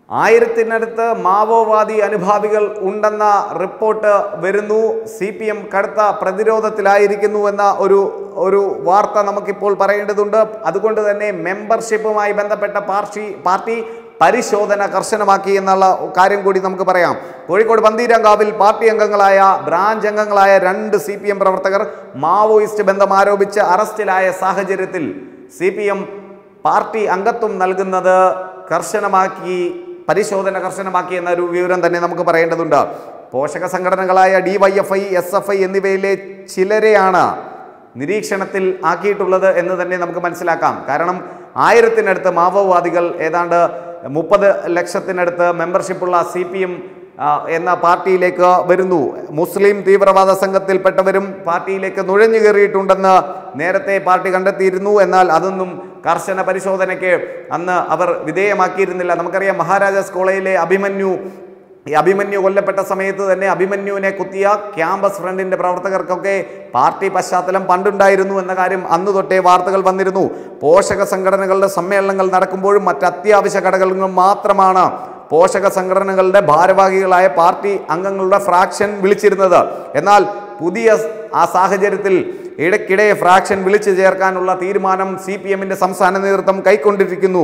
ആയിരത്തിനടുത്ത് മാവോവാദി അനുഭാവികൾ ഉണ്ടെന്ന റിപ്പോർട്ട് വരുന്നു C P M കടുത്ത പ്രതിരോധത്തിലായിരിക്കുന്നു എന്ന ഒരു ഒരു വാർത്ത നമുക്കിപ്പോൾ പറയേണ്ടതുണ്ട് അതുകൊണ്ട് തന്നെ മെമ്പർഷിപ്പുമായി ബന്ധപ്പെട്ട പാർട്ടി പാർട്ടി പരിശോധന കർശനമാക്കി എന്നുള്ള കാര്യം കൂടി നമുക്ക് പറയാം കോഴിക്കോട് പന്തീരങ്കാവിൽ പാർട്ടി അംഗങ്ങളായ ബ്രാഞ്ച് അംഗങ്ങളായ രണ്ട് സി പി എം പ്രവർത്തകർ മാവോയിസ്റ്റ് ബന്ധം ആരോപിച്ച് അറസ്റ്റിലായ സാഹചര്യത്തിൽ സി പി എം പാർട്ടി അംഗത്വം നൽകുന്നത് കർശനമാക്കി പരിശോധന കർശനമാക്കി എന്നൊരു വിവരം തന്നെ നമുക്ക് പറയേണ്ടതുണ്ട് പോഷക സംഘടനകളായ D Y F I S F I എന്നിവയിലെ ചിലരെയാണ് നിരീക്ഷണത്തിൽ ആക്കിയിട്ടുള്ളത് എന്ന് തന്നെ നമുക്ക് മനസ്സിലാക്കാം കാരണം ആയിരത്തിനടുത്ത് മാവോവാദികൾ ഏതാണ്ട് മുപ്പത് ലക്ഷത്തിനടുത്ത് മെമ്പർഷിപ്പുള്ള സി പി എം എന്ന പാർട്ടിയിലേക്ക് വരുന്നു മുസ്ലിം തീവ്രവാദ സംഘത്തിൽപ്പെട്ടവരും പാർട്ടിയിലേക്ക് നുഴഞ്ഞു കയറിയിട്ടുണ്ടെന്ന് നേരത്തെ പാർട്ടി കണ്ടെത്തിയിരുന്നു എന്നാൽ അതൊന്നും കർശന പരിശോധനയ്ക്ക് അന്ന് അവർ വിധേയമാക്കിയിരുന്നില്ല നമുക്കറിയാം മഹാരാജാസ് കോളേജിലെ അഭിമന്യു ഈ അഭിമന്യു കൊല്ലപ്പെട്ട സമയത്ത് തന്നെ അഭിമന്യുവിനെ കുത്തിയ ക്യാമ്പസ് ഫ്രണ്ടിന്റെ പ്രവർത്തകർക്കൊക്കെ പാർട്ടി പശ്ചാത്തലം പണ്ടുണ്ടായിരുന്നു എന്ന കാര്യം അന്ന് തൊട്ടേ വാർത്തകൾ വന്നിരുന്നു പോഷക സംഘടനകളുടെ സമ്മേളനങ്ങൾ നടക്കുമ്പോഴും മറ്റ് അത്യാവശ്യ ഘടകങ്ങളും മാത്രമാണ് പോഷക സംഘടനകളുടെ ഭാരവാഹികളായ പാർട്ടി അംഗങ്ങളുടെ ഫ്രാക്ഷൻ വിളിച്ചിരുന്നത് എന്നാൽ പുതിയ ആ സാഹചര്യത്തിൽ ഇടയ്ക്കിടെ ഫ്രാക്ഷൻ വിളിച്ചു ചേർക്കാനുള്ള തീരുമാനം സി പി എമ്മിന്റെ സംസ്ഥാന നേതൃത്വം കൈക്കൊണ്ടിരിക്കുന്നു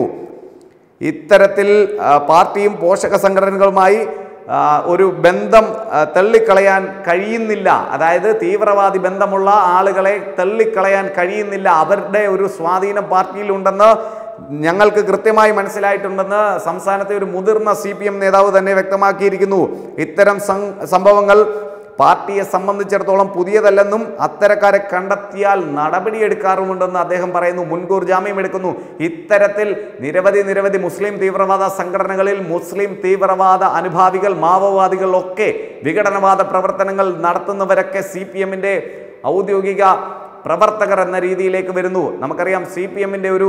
ഇത്തരത്തിൽ ആ, പാർട്ടിയും പോഷക സംഘടനകളുമായി ആ, ഒരു ബന്ധം ആ, തള്ളിക്കളയാൻ കഴിയുന്നില്ല അതായത് തീവ്രവാദി ബന്ധമുള്ള ആളുകളെ തള്ളിക്കളയാൻ കഴിയുന്നില്ല അവരുടെ ഒരു സ്വാധീനം പാർട്ടിയിലുണ്ടെന്ന് ഞങ്ങൾക്ക് കൃത്യമായി മനസ്സിലായിട്ടുണ്ടെന്ന് സംസ്ഥാനത്തെ ഒരു മുതിർന്ന സി പി എം നേതാവ് തന്നെ വ്യക്തമാക്കിയിരിക്കുന്നു ഇത്തരം സം- സംഭവങ്ങൾ പാർട്ടിയെ സംബന്ധിച്ചിടത്തോളം പുതിയതല്ലെന്നും അത്തരക്കാരെ കണ്ടെത്തിയാൽ നടപടിയെടുക്കാറുമുണ്ടെന്ന് അദ്ദേഹം പറയുന്നു മുൻകൂർ ജാമ്യം എടുക്കുന്നു ഇത്തരത്തിൽ നിരവധി നിരവധി മുസ്ലിം തീവ്രവാദ സംഘടനകളിൽ മുസ്ലിം തീവ്രവാദ അനുഭാവികൾ മാവോവാദികൾ ഒക്കെ വിഘടനവാദ പ്രവർത്തനങ്ങൾ നടത്തുന്നവരൊക്കെ സി പി എമ്മിൻ്റെ ഔദ്യോഗിക പ്രവർത്തകർ എന്ന രീതിയിലേക്ക് വരുന്നു നമുക്കറിയാം സി പി എമ്മിൻ്റെ ഒരു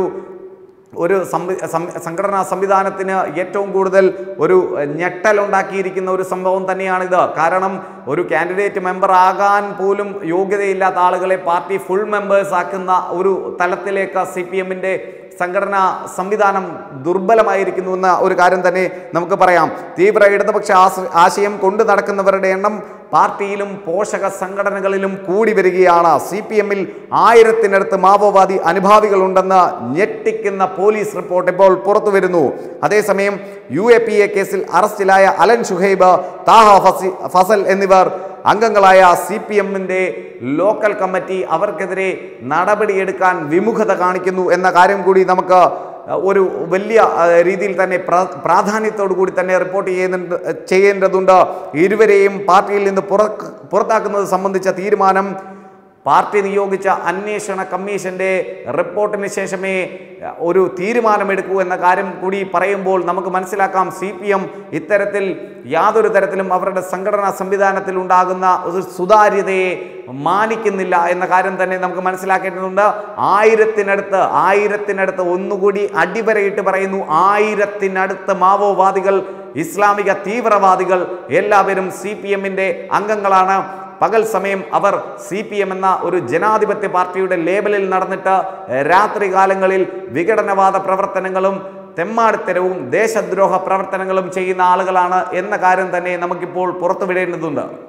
ഒരു സംവി സം- സംഘടനാ സംവിധാനത്തിന് ഏറ്റവും കൂടുതൽ ഒരു ഞെട്ടലുണ്ടാക്കിയിരിക്കുന്ന ഒരു സംഭവം തന്നെയാണിത് കാരണം ഒരു കാൻഡിഡേറ്റ് മെമ്പർ ആകാൻ പോലും യോഗ്യതയില്ലാത്ത ആളുകളെ പാർട്ടി ഫുൾ മെമ്പേഴ്സ് ആക്കുന്ന ഒരു തലത്തിലേക്ക് സി പി എമ്മിൻ്റെ സംഘടനാ സംവിധാനം ദുർബലമായിരിക്കുന്നു എന്ന ഒരു കാര്യം തന്നെ നമുക്ക് പറയാം തീവ്ര ഇടതുപക്ഷ ആശ- ആശയം കൊണ്ടു നടക്കുന്നവരുടെ എണ്ണം പാർട്ടിയിലും പോഷക സംഘടനകളിലും കൂടി വരികയാണ് സി പി എമ്മിൽ ആയിരത്തിനടുത്ത് മാവോവാദി അനുഭാവികളുണ്ടെന്ന് ഞെട്ടിക്കുന്ന പോലീസ് റിപ്പോർട്ട് ഇപ്പോൾ പുറത്തു വരുന്നു അതേസമയം യു എ പി എ കേസിൽ അറസ്റ്റിലായ അലൻ ഷുഹൈബ് താഹ ഫസി ഫസൽ എന്നിവർ അംഗങ്ങളായ സി പി എമ്മിൻ്റെ ലോക്കൽ കമ്മിറ്റി അവർക്കെതിരെ നടപടിയെടുക്കാൻ വിമുഖത കാണിക്കുന്നു എന്ന കാര്യം കൂടി നമുക്ക് ഒരു വലിയ അഹ്, രീതിയിൽ തന്നെ പ്ര- പ്രാധാന്യത്തോടു കൂടി തന്നെ റിപ്പോർട്ട് ചെയ്യുന്നുണ്ട് ചെയ്യേണ്ടതുണ്ട് ഇരുവരെയും പാർട്ടിയിൽ നിന്ന് പുറ- പുറത്താക്കുന്നത് സംബന്ധിച്ച തീരുമാനം പാർട്ടി നിയോഗിച്ച അന്വേഷണ കമ്മീഷന്റെ റിപ്പോർട്ടിന് ശേഷമേ അഹ്, ഒരു തീരുമാനമെടുക്കൂ എന്ന കാര്യം കൂടി പറയുമ്പോൾ നമുക്ക് മനസ്സിലാക്കാം സി പി എം ഇത്തരത്തിൽ യാതൊരു തരത്തിലും അവരുടെ സംഘടനാ സംവിധാനത്തിൽ ഉണ്ടാകുന്ന ഒരു സുതാര്യതയെ മാനിക്കുന്നില്ല എന്ന കാര്യം തന്നെ നമുക്ക് മനസ്സിലാക്കേണ്ടതുണ്ട് ആയിരത്തിനടുത്ത് ആയിരത്തിനടുത്ത് ഒന്നുകൂടി അടിവരയിട്ട് പറയുന്നു ആയിരത്തിനടുത്ത് മാവോവാദികൾ ഇസ്ലാമിക തീവ്രവാദികൾ എല്ലാവരും സി പി എമ്മിൻ്റെ അംഗങ്ങളാണ് പകൽ സമയം അവർ സി പി എം എന്ന ഒരു ജനാധിപത്യ പാർട്ടിയുടെ ലേബലിൽ നടന്നിട്ട് രാത്രി കാലങ്ങളിൽ വിഘടനവാദ പ്രവർത്തനങ്ങളും തെമ്മാടിത്തരവും ദേശദ്രോഹ പ്രവർത്തനങ്ങളും ചെയ്യുന്ന ആളുകളാണ് എന്ന കാര്യം തന്നെ നമുക്കിപ്പോൾ പുറത്തുവിടേണ്ടതുണ്ട്